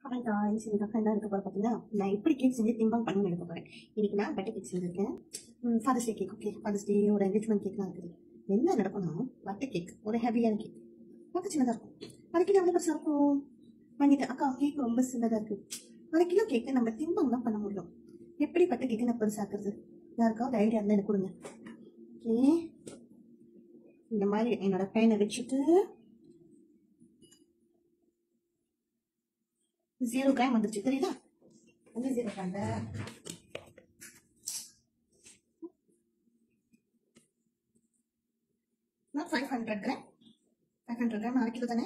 Hi guys எனக்கு அக்கா என்ன இருக்க போகிற பார்த்தீங்கன்னா நான் எப்படி கேக் செஞ்சு திம்பம் பண்ணி எடுக்க போகிறேன் இன்னைக்கு நான் பட்டர் கேக் செஞ்சுருக்கேன் father's day cake okay father's day ஒரு என்கேஜ்மெண்ட் கேக்லாம் இருக்குது என்ன நடக்கும்னா பட்டர் கேக் ஒரு ஹெவியான கேக் பார்க்க சின்னதாக இருக்கும் அரை கிலோ எவ்வளோ பெருசாக இருக்கும் வாங்கிட்டேன் அக்கா கேக் ரொம்ப சின்னதாக இருக்குது அரை கிலோ கேக்கு நம்ம திம்பம் தான் பண்ண முடியும் எப்படி பட்டர் கேக்கு நான் பெருசாக்குறது யாருக்காவது ஐடியா இருந்தால் எனக்கு கொடுங்க ஓகே இந்த மாதிரி என்னோட பேனை வச்சுட்டு ஜீரோ கிராம் வந்துருச்சு தெரியுதா வந்து ஜீரோ கிராம் நான் five hundred gram five hundred gram அரை கிலோ தானே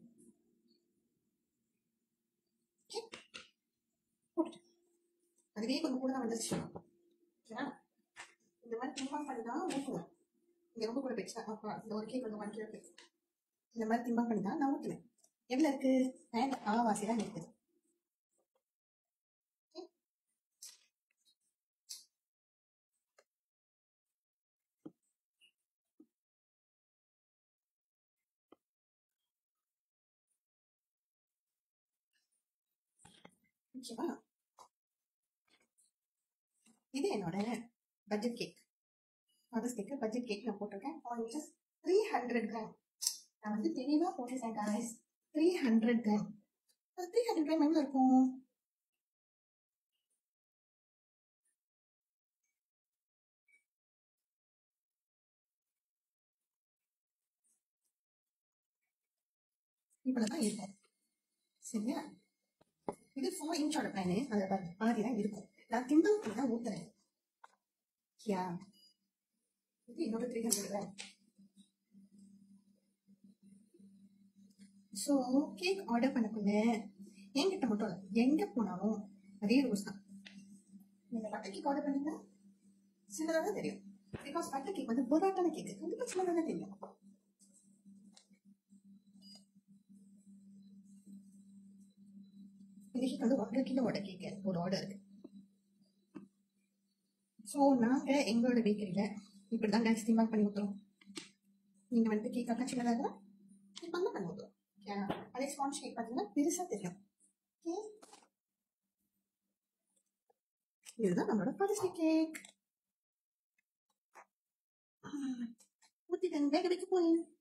Okay. போட்டுட்டேன். அதுவே கொஞ்சம் கூட தான் வந்துருச்சு ஓகேவா இந்த மாதிரி திம்பம் பண்ணி தான் ஊற்றுவேன் இங்கே ரொம்ப கூட போயிடுச்சு அப்பா இந்த ஒரு கேக் வந்து ஒன் கிலோ கேக் இந்த மாதிரி திம்பம் பண்ணி தான் நான் ஊற்றுவேன் எவ்வளோ இருக்கு அண்ட் ஆவாசி தான் இருக்குது ஓகேவா இது என்னோட budget cake mother's cake budget cake நான் போட்டிருக்கேன் இன்ச்சஸ் த்ரீ ஹண்ட்ரட் கிராம் நான் வந்து தெளிவாக போட்டிருக்கேன் guys three hundred gram three hundred gram எவ்வளோ இருக்கும் இவ்வளோதான் இருக்கும் சரியா இது ஃபோர் இன்ச்சோட பேனு அதில் பாருங்க பாதி தான் இருக்கும் நான் திம்பம் பண்ணி தான் ஊத்துறேன் யா இது என்னோட three hundred gram so cake order பண்ணக்குள்ள என்கிட்ட மட்டும் இல்லை எங்கே போனாலும் அதே ரூல்ஸ் தான் நீங்கள் பட்டர் கேக் ஆர்டர் பண்ணீங்கன்னா சின்னதாக தான் தெரியும் பிகாஸ் பட்டர் கேக் வந்து பொராட்டான கேக் கண்டிப்பாக சின்னதாக தான் தெரியும் இன்னைக்கு வந்து ஒன்றரை கிலோவோட கேக் ஒரு ஆர்டர் இருக்கு ஸோ நாங்கள் எங்களோட பேக்கரியில் இப்படி தான் கேஸ் தீமாக பண்ணி ஊற்றுறோம் நீங்கள் வந்து கேக் அக்கா சின்னதாக இப்போ தான் பண்ணி ஊற்றுறோம் ஓகே அதே ஸ்பான்ஸ் கேக் பார்த்தீங்கன்னா பெருசாக தெரியும் ஓகே இதுதான் நம்மளோட பரிசு கேக் ஊற்றிட்டு வேக வைக்க போறேன்